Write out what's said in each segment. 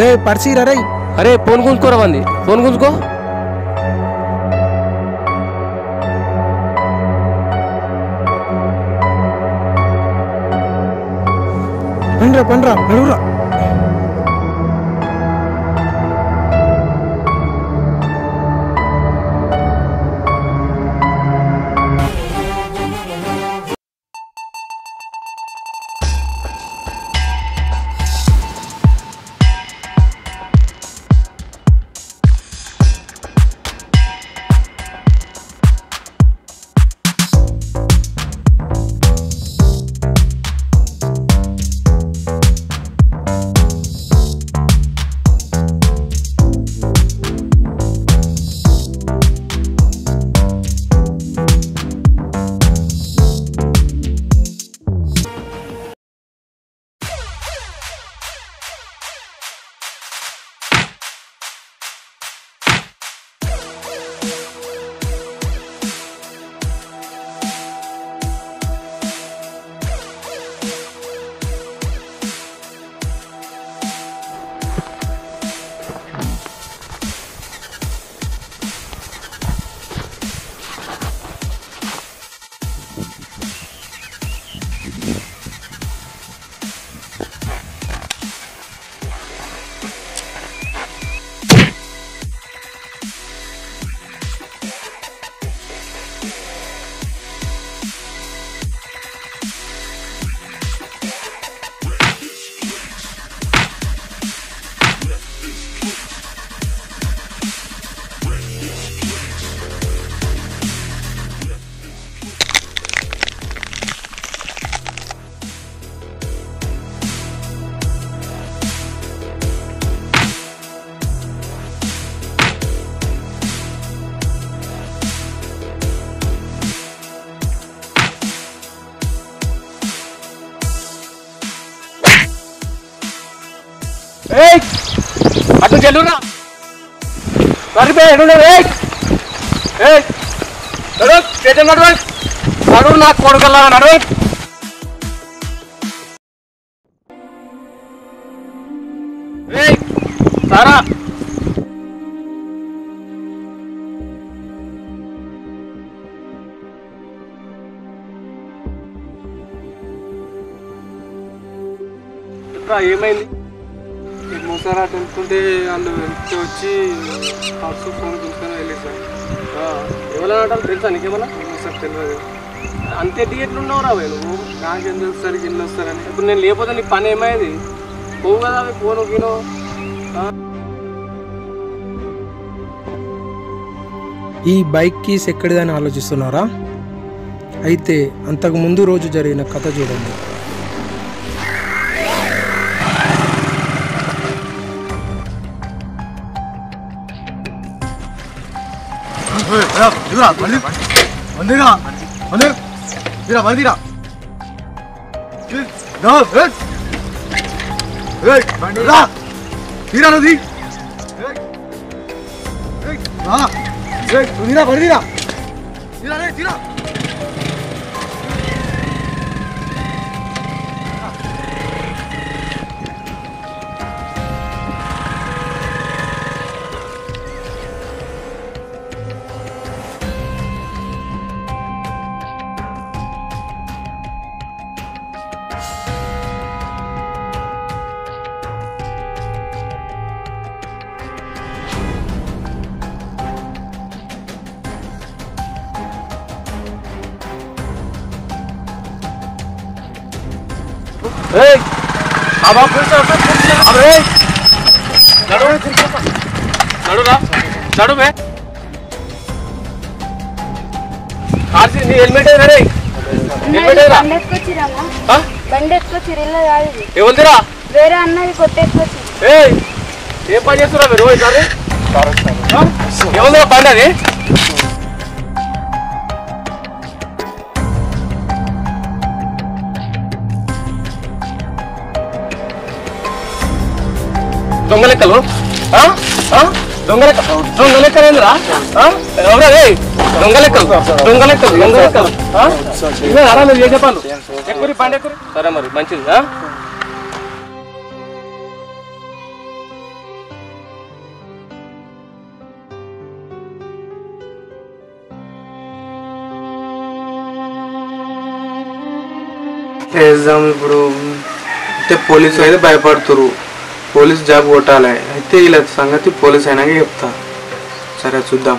రే పర్సీరా రే అరే ఫోన్ గుంజుకోరా మంది ఫోన్ గుంజుకో పండ్రా పండ్రా నడువురా ఏయ్ అటు చెల్లురా సరిపోయి ఎడు ఏయ్ ఏయ్ నడు చేతులు నడు నడు నా కొడుకల్లా నడు ఏయ్ సారా ఏమైంది మూసారా తెలుసుకుంటే వాళ్ళు వెనక్కి వచ్చి పర్సు ఫోన్ తీసుకొని వెళ్ళేసారు ఎవరైనా అంటారు తెలుసా నీకేమన్నా సార్ తెలియదు అంతే టికెట్లు ఉన్నావు రా నువ్వు నాకేం తెలుస్తారు గిన్నె వస్తారని ఇప్పుడు నేను లేకపోతే నీ పని ఏమైంది పోవు కదా అవి పోను గినో ఈ బైక్ కీస్ ఎక్కడిదని ఆలోచిస్తున్నారా అయితే అంతకు ముందు రోజు జరిగిన కథ చూడండి దిగురా బండి బండిరా బండి దిరా బండి దిరా రా ఏయ్ ఏయ్ బండి రా తీరా నువ్వు ఏయ్ ఏయ్ రా ఏయ్ నువ్వు దిరా బండి దిరా దిరా రే దిరా ఏయ్ అబ్బా కూర్చో అబ్బే నడు నడురా నడు బే ఆర్సీ నీ హెల్మెట్ ఏరా రే హెల్మెట్ ఏరా బండి ఎత్తుకొచ్చిరమ్మా ఆ? బండి ఎత్తుకొచ్చిరు ఇల్లు కాదు ఇది ఏముందిరా వేరే అన్నది కొట్టేసుకొచ్చి ఏయ్ ఏం పని చేస్తున్నా మీరు ఈసారి ఏముందిరా బండి అది దొంగ లెక్కలు ఆ? ఆ? దొంగ లెక్క దొంగ లెక్కలు ఏందిరా ఆ? ఎవరా రే దొంగ లెక్కలు దొంగ లెక్కలు దొంగ లెక్కలు ఆ? ఇవే రా మీరు చేసే పనులు ఎక్కురి పండి ఎక్కురి సరే మరి మంచిది ఆ? వేద్దాం ఇప్పుడు అయితే పోలీసు అయితే భయపడుతురు పోలీస్ జాబ్ కొట్టాలి అయితే ఇలా సంగతి పోలీస్ అయినాక చెప్తా సరే చూద్దాం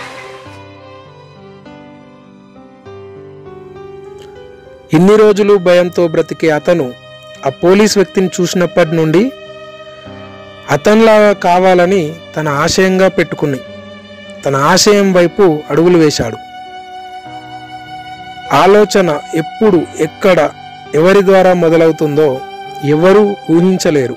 ఇన్ని రోజులు భయంతో బ్రతికే అతను ఆ పోలీస్ వ్యక్తిని చూసినప్పటి నుండి అతనిలాగా కావాలని తన ఆశయంగా పెట్టుకుని తన ఆశయం వైపు అడుగులు వేశాడు ఆలోచన ఎప్పుడు ఎక్కడ ఎవరి ద్వారా మొదలవుతుందో ఎవరూ ఊహించలేరు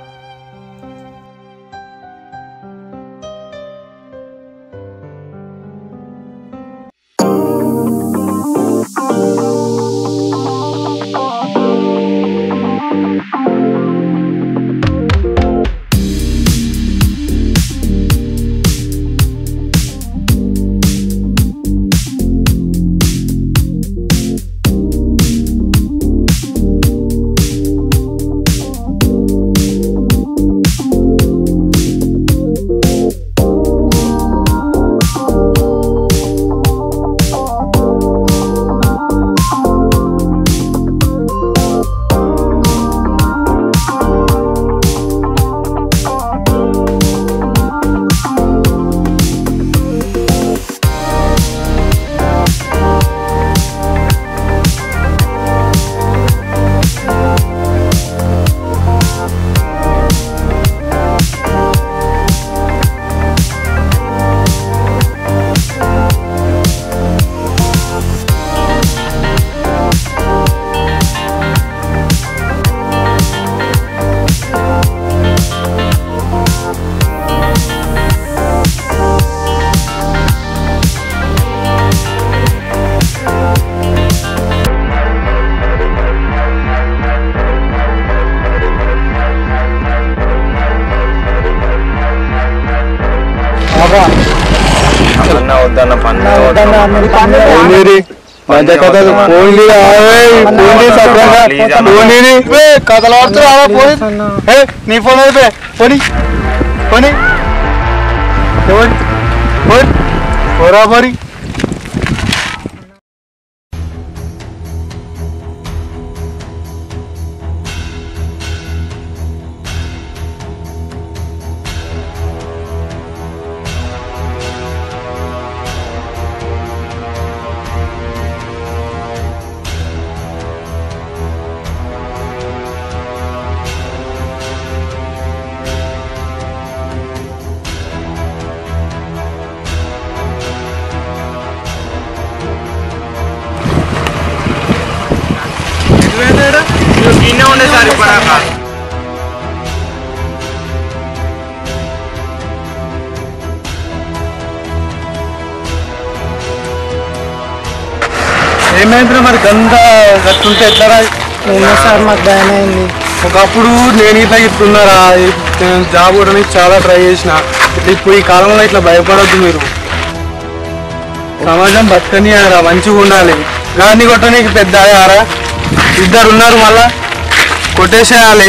అన్న వద్దన్న పన్ను పోనీరి మధ్య కథలు పోనీ పోనీ సత్రంగా పోనీని కథలు ఆడుతున్నా పోయి ఏ, నీ ఫోన్ అయిపోయి పోనీ పోనీ ఎవరి పోయి పోరా పోరి గిన్నె ఉండే సార్ ఇప్పుడు ఏమైంది మరి గంత గట్టుంటే ఎట్లా సార్ మాకు భయం అయింది ఒకప్పుడు నేను ఇట్లా ఇట్లున్నారా నేను జాబ్ కూడా చాలా ట్రై చేసిన ఇట్లా ఇప్పుడు ఈ కాలంలో ఇట్లా భయపడద్దు మీరు సమాజం బతకనియారా మంచిగా ఉండాలి గాన్ని కొట్టడానికి పెద్ద ఆరా ఇద్దరు ఉన్నారు మళ్ళా కొట్టేసేయాలి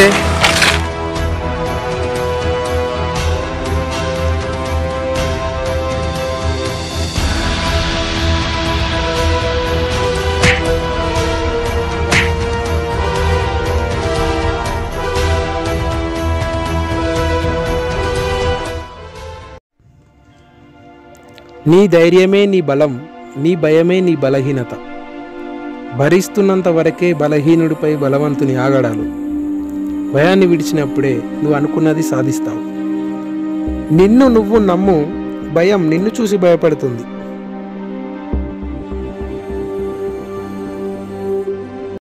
నీ ధైర్యమే నీ బలం నీ భయమే నీ బలహీనత భరిస్తున్నంత వరకే బలహీనుడిపై బలవంతుని ఆగడాలు భయాన్ని విడిచినప్పుడే నువ్వు అనుకున్నది సాధిస్తావు నిన్ను నువ్వు నమ్ము భయం నిన్ను చూసి భయపడుతుంది